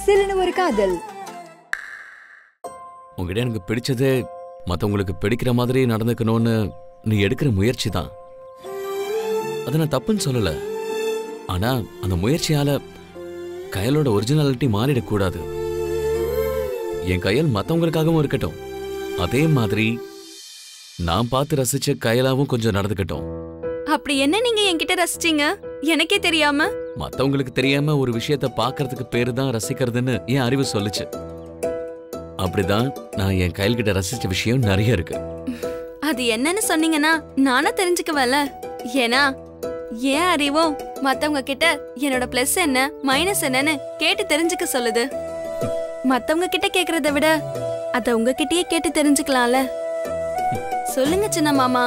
சில்லுன்னு ஒரு காதல் உங்ககிட்ட எனக்கு பிடிச்சதே மத்தவங்களுக்கு பிடிக்கிற மாதிரி நடந்துக்கணும்னு நீ எடுக்கிற முயற்சி தான் அதை நான் தப்புன்னு சொல்லல ஆனா அந்த முயற்சியால கையலோட ஒரிஜினாலிட்டி மாறிடக்கூடாது என் கையல் மத்தவங்களுக்காகவும் இருக்கட்டும் அதே மாதிரி நான் பார்த்து ரசிச்ச கையலாவும் கொஞ்சம் நடந்துக்கட்டும் அப்படி என்ன நீங்க என்கிட்ட ரசிச்சீங்க எனக்கே தெரியாம மத்தவங்களுக்கு தெரியாம ஒரு விஷயத்த பார்க்கறதுக்கு பேரு தான் ரசிக்கிறதுன்னு என் அறிவு சொல்லுச்சு அப்படிதான் நான் என் கையல் கிட்ட ரசிச்ச விஷயம் நிறைய இருக்கு அது என்னன்னு சொன்னீங்கன்னா நானும் தெரிஞ்சுக்குவேன்ல ஏன்னா ஏன் அறிவும் மத்தவங்க கிட்ட என்னோட பிளஸ் என்ன மைனஸ் என்னன்னு கேட்டு தெரிஞ்சுக்க சொல்லுது மத்தவங்க கிட்ட கேக்குறத விட அத உங்ககிட்டயே கேட்டு தெரிஞ்சுக்கலாம்ல சொல்லுங்க சின்ன மாமா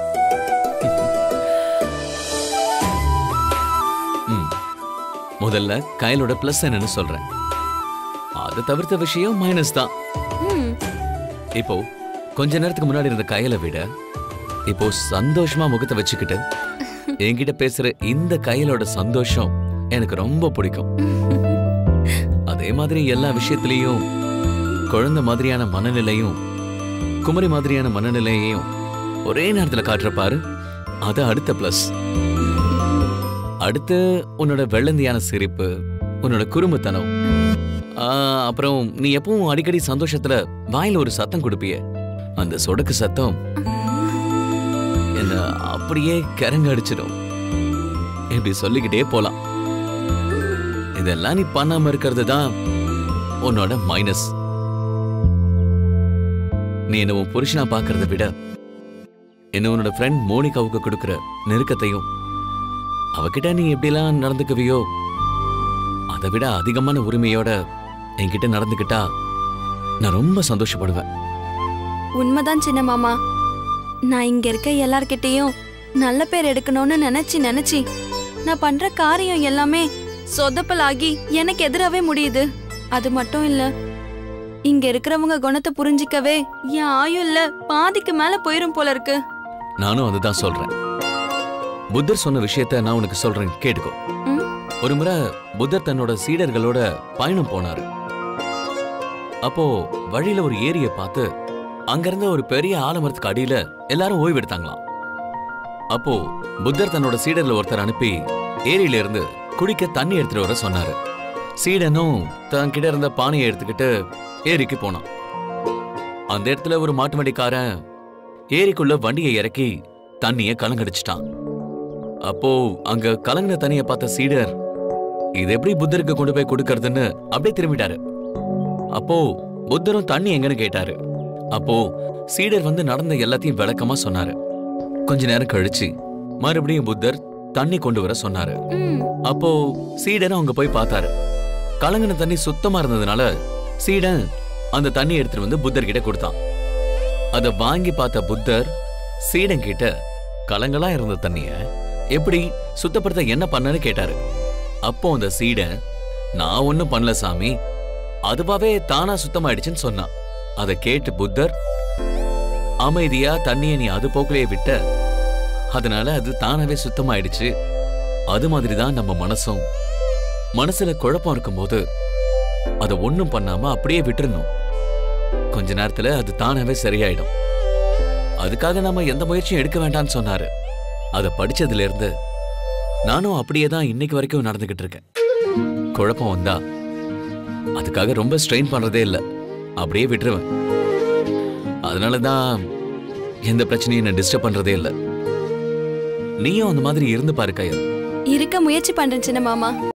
ம். முதல்ல கையலோட பிளஸ் என்னன்னு சொல்றேன் அதை தவிர்த்த விஷயம் மைனஸ் தான் ம், இப்போ கொஞ்ச நேரத்துக்கு முன்னாடி இருந்த கையலை விட இப்போ சந்தோஷமா முகத்தை வச்சுக்கிட்டு என்கிட்ட பேசுற இந்த கையலோட சந்தோஷம் எனக்கு ரொம்ப பிடிக்கும் அதே மாதிரி எல்லா விஷயத்திலையும் குழந்தை மாதிரியான மனநிலையும் குமரி மாதிரியான மனநிலையையும் ஒரே நேரத்துல காட்டுற பாரு அது அடுத்த பிளஸ் அடுத்து உன்னோட வெள்ளந்தியான சிரிப்பு உன்னோட குறும்புத்தனம் ஆ, அப்புறம் நீ எப்பவும் அடிக்கடி சந்தோஷத்துல வாயில ஒரு சத்தம் கொடுப்பியே அந்த சொடக்கு சத்தம் என்ன அப்படியே கிறங்க அடிச்சிடும் இப்படி சொல்லிக்கிட்டே போலாம் இதெல்லாம் நீ பண்ணாம இருக்கிறது தான் உன்னோட மைனஸ் நீ என்ன உன் புருஷனா பாக்குறத விட என்ன உன்னோட ஃப்ரெண்ட் மோனிகாவுக்கு கொடுக்கிற நெருக்கத்தையும் அவகிட்ட நீ எப்படிலாம் நடந்துக்குவியோ அதை விட அதிகமான உரிமையோட என்கிட்ட நடந்துக்கிட்டா நான் ரொம்ப சந்தோஷப்படுவேன் உண்மைதான் சின்ன மாமா நான் இங்க இருக்க எல்லார்கிட்டயும் நல்ல பேர் எடுக்கணும்னு நினைச்சு நினைச்சு நான் பண்ற காரியம் எல்லாமே சொதப்பலாகி எனக்கு எதிராவே முடியுது அது மட்டும் இல்ல இங்க இருக்கிறவங்க குணத்தை புரிஞ்சிக்கவே என் ஆயுள்ல பாதிக்கு மேல போயிரும் போல இருக்கு நானும் அதுதான் சொல்றேன் புத்தர் சொன்ன விஷயத்த நான் உனக்கு சொல்றேன் கேட்டுக்கோ ம்? ஒரு முறை புத்தர் தன்னோட சீடர்களோட பயணம் போனாரு அப்போ வழியில ஒரு ஏரியை பார்த்து அங்கிருந்த ஒரு பெரிய ஆலமரத்துக்கு அடியில எல்லாரும் ஓய்வு எடுத்தாங்களாம் அப்போ புத்தர் தன்னோட சீடர்ல ஒருத்தர் அனுப்பி ஏரியில இருந்து குடிக்க தண்ணி எடுத்துட்டு வர சொன்னாரு சீடனும் தன் கிட்ட இருந்த பானையை எடுத்துக்கிட்டு ஏரிக்கு போனான் அந்த இடத்துல ஒரு மாட்டு வண்டிக்காரன் ஏரிக்குள்ள வண்டியை இறக்கி தண்ணிய கலங்கடிச்சிட்டான் அப்போ அங்க கலங்கின தண்ணிய பார்த்த சீடர் இது எப்படி புத்தருக்கு கொண்டு போய் கொடுக்கறதுன்னு அப்படியே திரும்பிட்டாரு அப்போ புத்தரும் தண்ணி எங்கன்னு கேட்டாரு அப்போ சீடர் வந்து நடந்த எல்லாத்தையும் விளக்கமா சொன்னாரு கொஞ்ச நேரம் கழிச்சு மறுபடியும் புத்தர் தண்ணி கொண்டு வர சொன்னாரு ம், அப்போ சீடன் அங்க போய் பார்த்தாரு கலங்கின தண்ணி சுத்தமா இருந்ததுனால சீடன் அந்த தண்ணி எடுத்துட்டு வந்து புத்தர் கிட்ட கொடுத்தான் அத வாங்கி பார்த்த புத்தர் சீடன் கிட்ட கலங்களா இருந்த தண்ணிய எப்படி சுத்தப்படுத்த என்ன பண்ணன்னு கேட்டாரு அப்போ அந்த சீடன் நான் ஒண்ணும் பண்ணல சாமி அதுவாவே தானா சுத்தமாயிடுச்சுன்னு சொன்னான் அதை கேட்டு புத்தர் அமைதியா தண்ணிய நீ அது போக்கிலேயே விட்ட அதனால அது தானாவே சுத்தமாயிடுச்சு அது மாதிரி தான் நம்ம மனசும் மனசுல குழப்பம் இருக்கும்போது அதை ஒண்ணும் பண்ணாம அப்படியே விட்டுறணும் கொஞ்ச நேரத்துல அது தானாவே சரியாயிடும் அதுக்காக நாம எந்த முயற்சியும் எடுக்க வேண்டாம்னு சொன்னாரு அதை படிச்சதுல இருந்து நானும் அப்படியே தான் இன்னைக்கு வரைக்கும் நடந்துகிட்டு இருக்கேன் குழப்பம் வந்தா அதுக்காக ரொம்ப ஸ்ட்ரெயின் பண்றதே இல்ல அப்படியே விட்டுருவேன் அதனால தான் எந்த பிரச்சனையும் என்ன டிஸ்டர்ப் பண்றதே இல்ல நீயும் அந்த மாதிரி இருந்து பாரு கையல் இருக்க முயற்சி பண்றேன் சின்ன மாமா